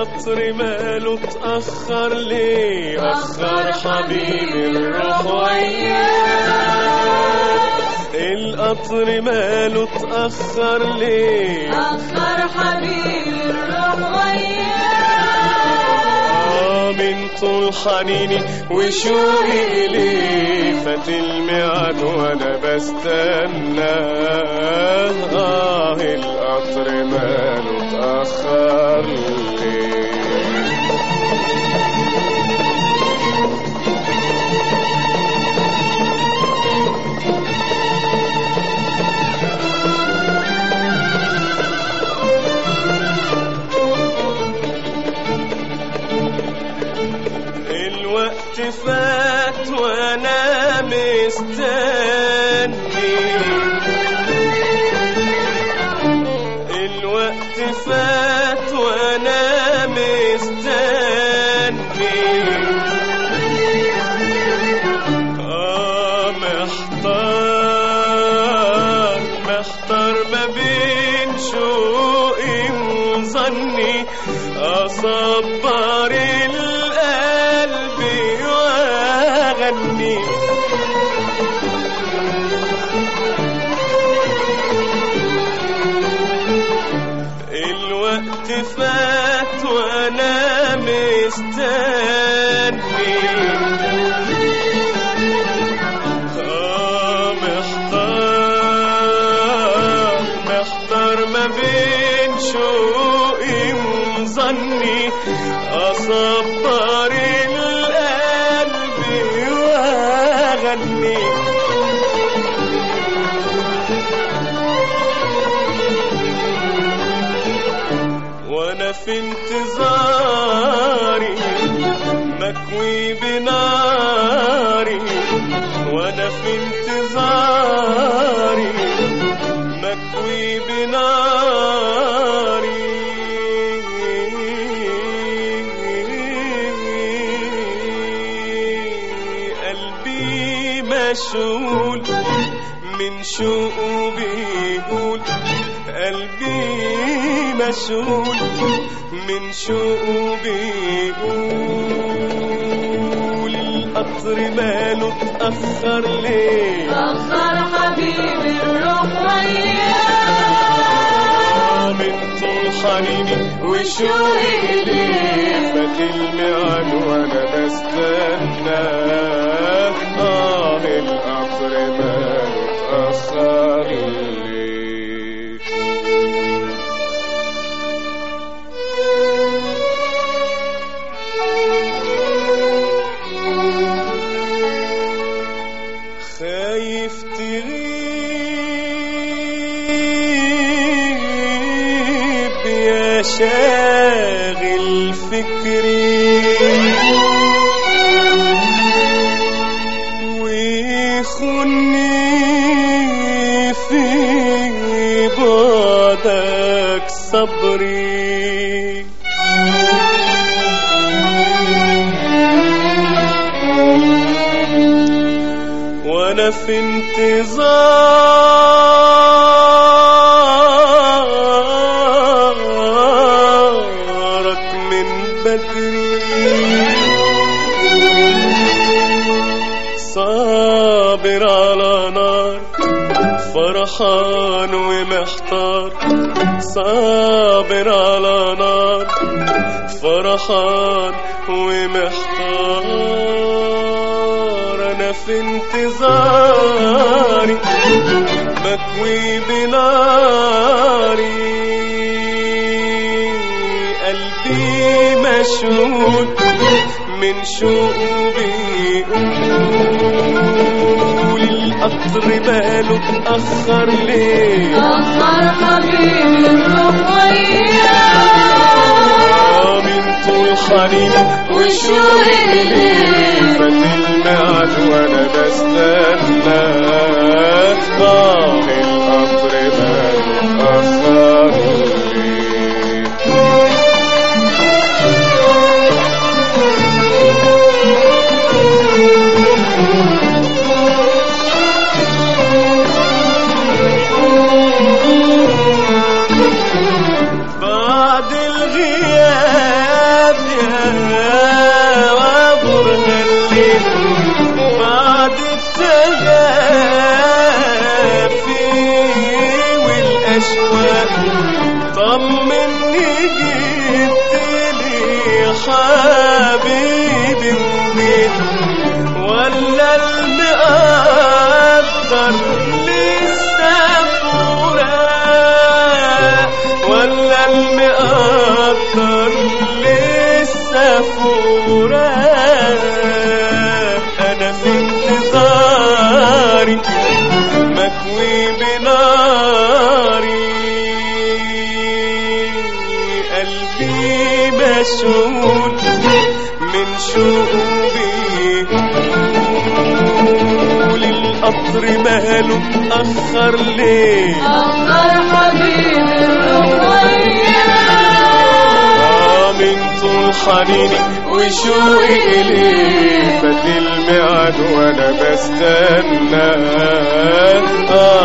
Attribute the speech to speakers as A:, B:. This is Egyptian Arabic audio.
A: القطر ماله اتأخر ليه أخر حبيبي الروح وياه القطر ماله اتأخر ليه
B: أخر حبيبي الروح وياه
A: آه من طول حنيني وشوقي إليه فات الميعاد وأنا بستنى آه القطر ماله اتأخر ليه الوقت فات وانا مستني الوقت فات وانا مستني اه محتار محتار ما بين شوقي وظني اصبر القلب واغني الوقت فات وانا مستني آه محتار محتار ما بين شوقي وظني أصبر القلب وأغني وأنا في انتظاري مكوي بناري وانا في انتظاري مكوي بناري قلبي مشغول من شوقه بيقول قلبي مشغول من شوقه بيقول القطر ماله اتأخر ليه
B: أخر حبيبي الروح وياه
A: من طول حنيني وشوقي ليه فات الميعاد وانا بستنى اه القطر ماله اتأخر ليه خايف تغيب يا شاغل فكري ويخني في بعدك صبري وانا في انتظارك من بدري صابر على نار فرحان ومحتار صابر على نار فرحان ومحتار انا في انتظاري مكوي بناري قلبي مشغول من شوقه بيقول القطر باله اتأخر ليه
B: أخر حبيبي الروح وياه
A: من طول حنين وشوقي ليه فات الميعاد وانا بستنى ضاع القطر باله اتأخر ليه بعد الغياب شغافي والأشواق طمني جبتلي حبيبي وجيت ولا المقدر لسه فراق ولا المقدر لسه فراق انا في انتظاري مكوي بناري قلبي مشغول من شوقي قول القطر ماله اتأخر ليه
B: أخر حبيبي الرقية
A: آه من طول حنيني وشوقي إليه فات الميعاد وأنا بستنى آه